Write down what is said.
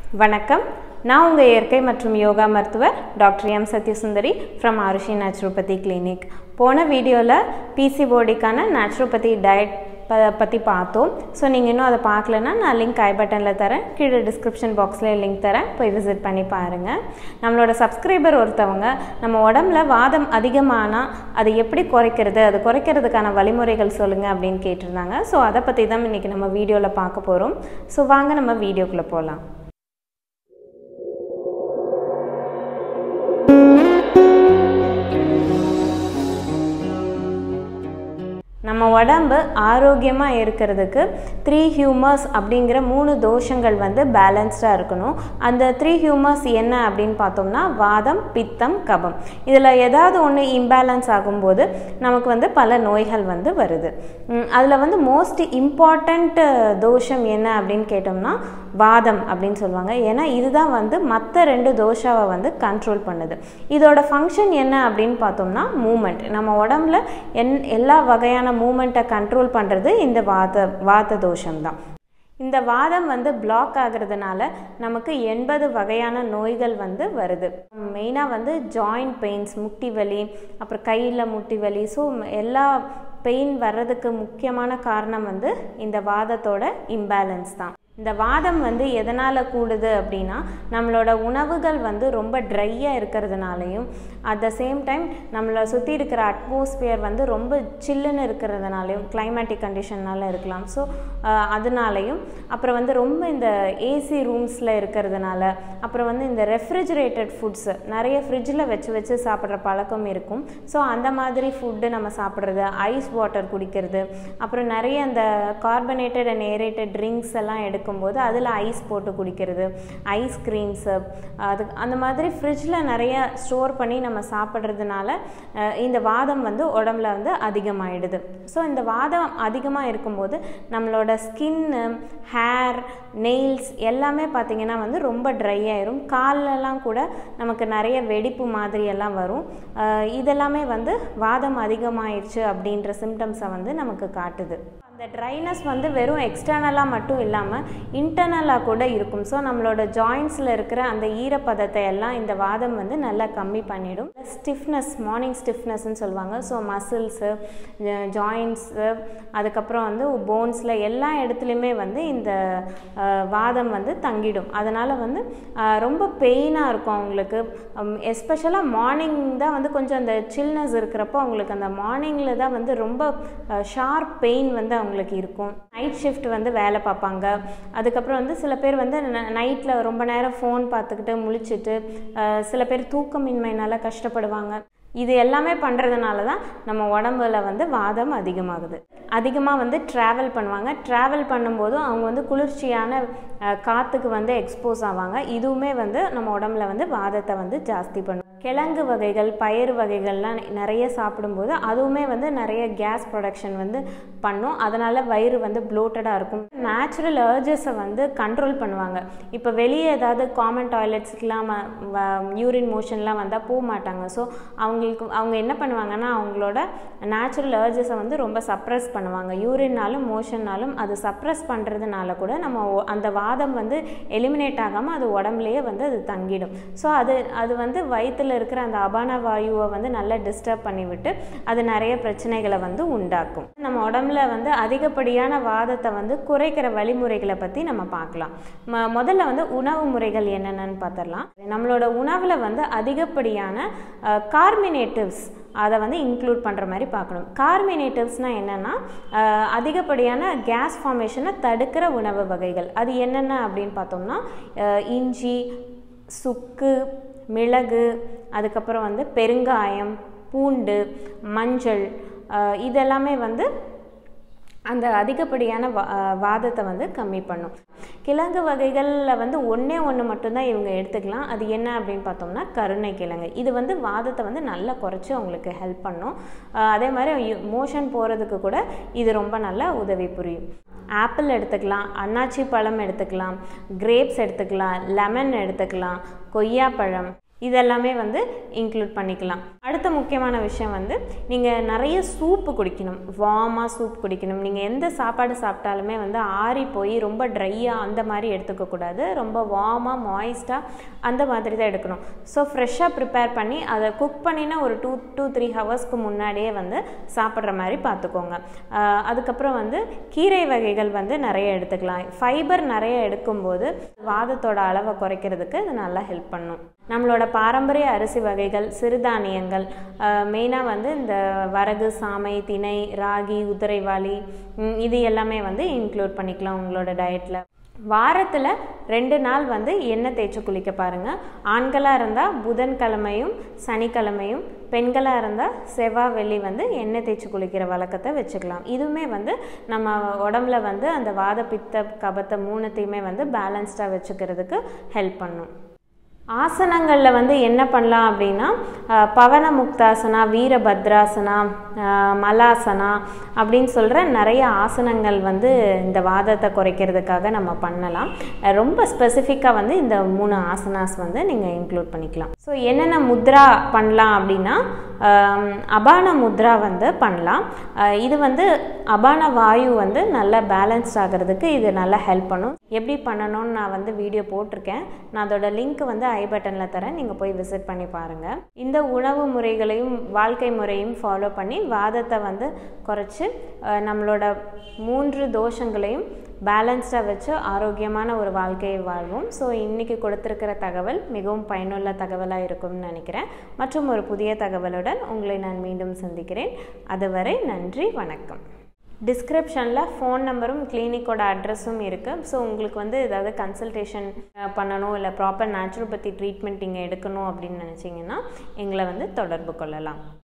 வணக்கம் நான் உங்கள் இயற்கை மற்றும் யோகா மருத்துவர் doctor M Sathyasundari from Aarushi naturopathy clinic போன வீடியோவில் பிசிஓடிக்கான நேச்சுரோபதி டயட் ப பற்றி பார்த்தோம் ஸோ நீங்கள் இன்னும் அதை பார்க்கலன்னா நான் லிங்க் ஐ பட்டனில் தரேன் கீழே டிஸ்கிரிப்ஷன் பாக்ஸில் லிங்க் தரேன் போய் விசிட் பண்ணி பாருங்கள் நம்மளோட சப்ஸ்கிரைபர் ஒருத்தவங்க நம்ம உடம்புல வாதம் அதிகமானால் அதை எப்படி குறைக்கிறது அது குறைக்கிறதுக்கான வழிமுறைகள் சொல்லுங்கள் அப்படின்னு கேட்டிருந்தாங்க ஸோ அதை பற்றி தான் இன்றைக்கி நம்ம வீடியோவில் பார்க்க போகிறோம் ஸோ வாங்க நம்ம வீடியோக்குள்ளே போகலாம் நம்ம உடம்பு ஆரோக்கியமாக இருக்கிறதுக்கு த்ரீ ஹியூமர்ஸ் அப்படிங்கிற மூணு தோஷங்கள் வந்து பேலன்ஸ்டாக இருக்கணும் அந்த த்ரீ ஹியூமர்ஸ் என்ன அப்படின்னு பார்த்தோம்னா வாதம் பித்தம் கபம் இதில் ஏதாவது ஒன்று இம்பேலன்ஸ் ஆகும்போது நமக்கு வந்து பல நோய்கள் வந்து வருது அதில் வந்து மோஸ்ட் இம்பார்ட்டண்ட் தோஷம் என்ன அப்படின்னு கேட்டோம்னா வாதம் அப்படின்னு சொல்லுவாங்க ஏன்னா இதுதான் வந்து மற்ற ரெண்டு தோஷாவை வந்து கண்ட்ரோல் பண்ணுது இதோட ஃபங்க்ஷன் என்ன அப்படின்னு பார்த்தோம்னா மூமெண்ட் நம்ம உடம்புல என் எல்லா வகையான மூமெண்ட்டை கண்ட்ரோல் பண்ணுறது இந்த வாத வாத தோஷம் தான் இந்த வாதம் வந்து பிளாக் ஆகிறதுனால நமக்கு எண்பது வகையான நோய்கள் வந்து வருது மெயினாக வந்து ஜாயிண்ட் பெயின்ஸ் முட்டி வலி அப்புறம் கையில் முட்டி வலி ஸோ எல்லா பெயின் வர்றதுக்கு முக்கியமான காரணம் வந்து இந்த வாதத்தோட இம்பேலன்ஸ் தான் இந்த வாதம் வந்து எதனால் கூடுது அப்படின்னா நம்மளோட உணவுகள் வந்து ரொம்ப ட்ரையாக இருக்கிறதுனாலையும் அட் த சேம் டைம் நம்மளை சுற்றி இருக்கிற அட்மாஸ்பியர் வந்து ரொம்ப சில்லுன்னு இருக்கிறதுனாலையும் கிளைமேட்டிக் கண்டிஷன்னால இருக்கலாம் ஸோ அதனாலையும் அப்புறம் வந்து ரொம்ப இந்த ஏசி ரூம்ஸில் இருக்கிறதுனால அப்புறம் வந்து இந்த ரெஃப்ரிஜிரேட்டட் ஃபுட்ஸு நிறைய ஃப்ரிட்ஜில் வச்சு வச்சு சாப்பிட்ற பழக்கம் இருக்கும் ஸோ அந்த மாதிரி ஃபுட்டு நம்ம சாப்பிட்றது ஐஸ் வாட்டர் குடிக்கிறது அப்புறம் நிறைய அந்த கார்பனேட்டட் அண்ட் ஏரேட்டட் ட்ரிங்க்ஸ் எல்லாம் எடுக்க இருக்கும்போது அதில் ஐஸ் போட்டு குடிக்கிறது ஐஸ்கிரீம்ஸு அது அந்த மாதிரி ஃப்ரிட்ஜில் நிறைய ஸ்டோர் பண்ணி நம்ம சாப்பிட்றதுனால இந்த வாதம் வந்து உடம்புல வந்து அதிகமாகிடுது ஸோ இந்த வாதம் அதிகமாக இருக்கும்போது நம்மளோட ஸ்கின்னு ஹேர் நெயில்ஸ் எல்லாமே பார்த்திங்கன்னா வந்து ரொம்ப ட்ரை ஆயிரும் கால்லலாம் கூட நமக்கு நிறைய வெடிப்பு மாதிரி எல்லாம் வரும் இதெல்லாமே வந்து வாதம் அதிகமாயிருச்சு அப்படின்ற சிம்டம்ஸை வந்து நமக்கு காட்டுது அந்த ட்ரைனஸ் வந்து வெறும் எக்ஸ்டர்னலாக மட்டும் இல்லாமல் இன்டர்னலாக கூட இருக்கும் ஸோ நம்மளோட ஜாயின்ஸில் இருக்கிற அந்த ஈரப்பதத்தை எல்லாம் இந்த வாதம் வந்து நல்லா கம்மி பண்ணிடும் ஸ்டிஃப்னஸ் மார்னிங் ஸ்டிஃப்னஸ்ன்னு சொல்லுவாங்க ஸோ மசில்ஸு ஜாயின்ஸு அதுக்கப்புறம் வந்து போன்ஸில் எல்லா இடத்துலையுமே வந்து இந்த வாதம் வந்து தங்கிடும் அதனால் வந்து ரொம்ப பெயினாக இருக்கும் அவங்களுக்கு எஸ்பெஷலாக மார்னிங் தான் வந்து கொஞ்சம் அந்த சில்னஸ் இருக்கிறப்போ அவங்களுக்கு அந்த மார்னிங்கில் தான் வந்து ரொம்ப ஷார்ப் பெயின் வந்து அவங்களுக்கு இருக்கும் நைட் ஷிஃப்ட் வந்து வேலை பார்ப்பாங்க அதுக்கப்புறம் வந்து சில பேர் வந்து நைட்டில் ரொம்ப நேரம் ஃபோன் பார்த்துக்கிட்டு முழிச்சிட்டு சில பேர் தூக்கமின்மையினால் கஷ்டப்படுவாங்க இது எல்லாமே பண்ணுறதுனால தான் நம்ம உடம்புல வந்து வாதம் அதிகமாகுது அதிகமாக வந்து ட்ராவல் பண்ணுவாங்க ட்ராவல் பண்ணும்போதும் அவங்க வந்து குளிர்ச்சியான காற்றுக்கு வந்து எக்ஸ்போஸ் ஆவாங்க இதுவுமே வந்து நம்ம உடம்புல வந்து வாதத்தை வந்து ஜாஸ்தி பண்ணும் கிழங்கு வகைகள் பயிர் வகைகள்லாம் நிறைய சாப்பிடும்போது அதுவுமே வந்து நிறைய கேஸ் ப்ரொடக்ஷன் வந்து பண்ணும் அதனால் வயிறு வந்து ப்ளோட்டடாக இருக்கும் நேச்சுரல் ஏர்ஜஸை வந்து கண்ட்ரோல் பண்ணுவாங்க இப்போ வெளியே ஏதாவது காமன் டாய்லெட்ஸ்க்கெலாம் யூரின் மோஷன்லாம் வந்தால் போக மாட்டாங்க ஸோ அவங்களுக்கு அவங்க என்ன பண்ணுவாங்கன்னா அவங்களோட நேச்சுரல் ஏர்ஜஸை வந்து ரொம்ப சப்ரஸ் பண்ணுவாங்க யூரின்னாலும் மோஷன்னாலும் அது சப்ரஸ் பண்ணுறதுனால கூட நம்ம அந்த வாதம் வந்து எலிமினேட் ஆகாமல் அது உடம்புலையே வந்து அது தங்கிடும் ஸோ அது அது வந்து வயிற்றில் இருக்கிற அந்த அபான வாயுவை வந்து நல்லா டிஸ்டர்ப் பண்ணிவிட்டு அது நிறைய பிரச்சனைகளை வந்து உண்டாக்கும் நம்ம உடம்புல வந்து அதிகப்படியான வாதத்தை வந்து குறைக்கிற வழிமுறைகளை பற்றி நம்ம பார்க்கலாம் ம முதல்ல வந்து உணவு முறைகள் என்னென்னு பார்த்துடலாம் நம்மளோட உணவில் வந்து அதிகப்படியான கார்மினேட்டிவ்ஸ் அதை வந்து இன்க்ளூட் பண்ணுற மாதிரி பார்க்கணும் கார்மினேட்டிவ்ஸ்னால் என்னென்னா அதிகப்படியான கேஸ் ஃபார்மேஷனை தடுக்கிற உணவு வகைகள் அது என்னென்ன அப்படின்னு பார்த்தோம்னா இஞ்சி சுக்கு மிளகு அதுக்கப்புறம் வந்து பெருங்காயம் பூண்டு மஞ்சள் இதெல்லாமே வந்து அந்த அதிகப்படியான வா வாதத்தை வந்து கம்மி பண்ணும் கிழங்கு வகைகளில் வந்து ஒன்றே ஒன்று மட்டும்தான் இவங்க எடுத்துக்கலாம் அது என்ன அப்படின்னு பார்த்தோம்னா கருணை கிழங்கு இது வந்து வாதத்தை வந்து நல்லா குறைச்சி அவங்களுக்கு ஹெல்ப் பண்ணும் அதே மாதிரி மோஷன் போகிறதுக்கு கூட இது ரொம்ப நல்லா உதவி புரியும் ஆப்பிள் எடுத்துக்கலாம் அன்னாச்சி பழம் எடுத்துக்கலாம் கிரேப்ஸ் எடுத்துக்கலாம் லெமன் எடுத்துக்கலாம் கொய்யாப்பழம் இதெல்லாமே வந்து இன்க்ளூட் பண்ணிக்கலாம் அடுத்த முக்கியமான விஷயம் வந்து நீங்கள் நிறைய சூப்பு குடிக்கணும் வார்மாக சூப் குடிக்கணும் நீங்கள் எந்த சாப்பாடு சாப்பிட்டாலுமே வந்து ஆறி போய் ரொம்ப ட்ரையாக அந்த மாதிரி எடுத்துக்கக்கூடாது ரொம்ப வார்மாக மாய்ஸ்டாக அந்த மாதிரி தான் எடுக்கணும் ஸோ ஃப்ரெஷ்ஷாக ப்ரிப்பேர் பண்ணி அதை குக் பண்ணினா ஒரு டூ டூ த்ரீ ஹவர்ஸ்க்கு முன்னாடியே வந்து சாப்பிட்ற மாதிரி பார்த்துக்கோங்க அதுக்கப்புறம் வந்து கீரை வகைகள் வந்து நிறைய எடுத்துக்கலாம் ஃபைபர் நிறைய எடுக்கும்போது வாதத்தோட அளவை குறைக்கிறதுக்கு இது நல்லா ஹெல்ப் பண்ணும் நம்மளோட பாரம்பரிய அரிசி வகைகள் சிறுதானியங்கள் மெயினாக வந்து இந்த வரகு சாமை திணை ராகி உதிரைவாளி இது எல்லாமே வந்து இன்க்ளூட் பண்ணிக்கலாம் உங்களோட டயட்டில் வாரத்தில் ரெண்டு நாள் வந்து எண்ணெய் தேய்ச்சி குளிக்க பாருங்கள் ஆண்களாக இருந்தால் புதன்கிழமையும் சனிக்கிழமையும் பெண்களாக இருந்தால் செவ்வாய் வெள்ளி வந்து எண்ணெய் தேய்ச்சி குளிக்கிற வழக்கத்தை வச்சுக்கலாம் இதுவுமே வந்து நம்ம உடம்புல வந்து அந்த வாத பித்த கபத்தை மூணுத்தையுமே வந்து பேலன்ஸ்டாக வச்சுக்கிறதுக்கு ஹெல்ப் பண்ணும் ஆசனங்களில் வந்து என்ன பண்ணலாம் அப்படின்னா பவன முக்தாசனா வீரபத்ராசனா மலாசனா அப்படின்னு சொல்கிற நிறைய ஆசனங்கள் வந்து இந்த வாதத்தை குறைக்கிறதுக்காக நம்ம பண்ணலாம் ரொம்ப ஸ்பெசிஃபிக்காக வந்து இந்த மூணு ஆசனாஸ் வந்து நீங்கள் இன்க்ளூட் பண்ணிக்கலாம் ஸோ என்னென்ன முத்ரா பண்ணலாம் அப்படின்னா அபான முத்ரா வந்து பண்ணலாம் இது வந்து அபான வாயு வந்து நல்லா பேலன்ஸ் ஆகிறதுக்கு இது நல்லா ஹெல்ப் பண்ணும் எப்படி பண்ணணும்னு நான் வந்து வீடியோ போட்டிருக்கேன் நான் அதோட லிங்க் வந்து ஐ பட்டனில் தரேன் நீங்கள் போய் விசிட் பண்ணி பாருங்கள் இந்த உணவு முறைகளையும் வாழ்க்கை முறையும் ஃபாலோ பண்ணி வாதத்தை வந்து குறைச்சி நம்மளோட மூன்று தோஷங்களையும் பேலன்ஸ்டாக வச்சு ஆரோக்கியமான ஒரு வாழ்க்கையை வாழ்வோம் ஸோ இன்றைக்கி கொடுத்துருக்கிற தகவல் மிகவும் பயனுள்ள தகவலாக இருக்கும்னு நினைக்கிறேன் மற்றும் ஒரு புதிய தகவலுடன் உங்களை நான் மீண்டும் சந்திக்கிறேன் அதுவரை நன்றி வணக்கம் டிஸ்கிரிப்ஷனில் ஃபோன் நம்பரும் கிளினிக்கோட அட்ரஸும் இருக்குது ஸோ உங்களுக்கு வந்து ஏதாவது கன்சல்டேஷன் பண்ணணும் இல்லை ப்ராப்பர் நேச்சுரோபதி ட்ரீட்மெண்ட் நீங்கள் எடுக்கணும் அப்படின்னு நினச்சிங்கன்னா எங்களை வந்து தொடர்பு கொள்ளலாம்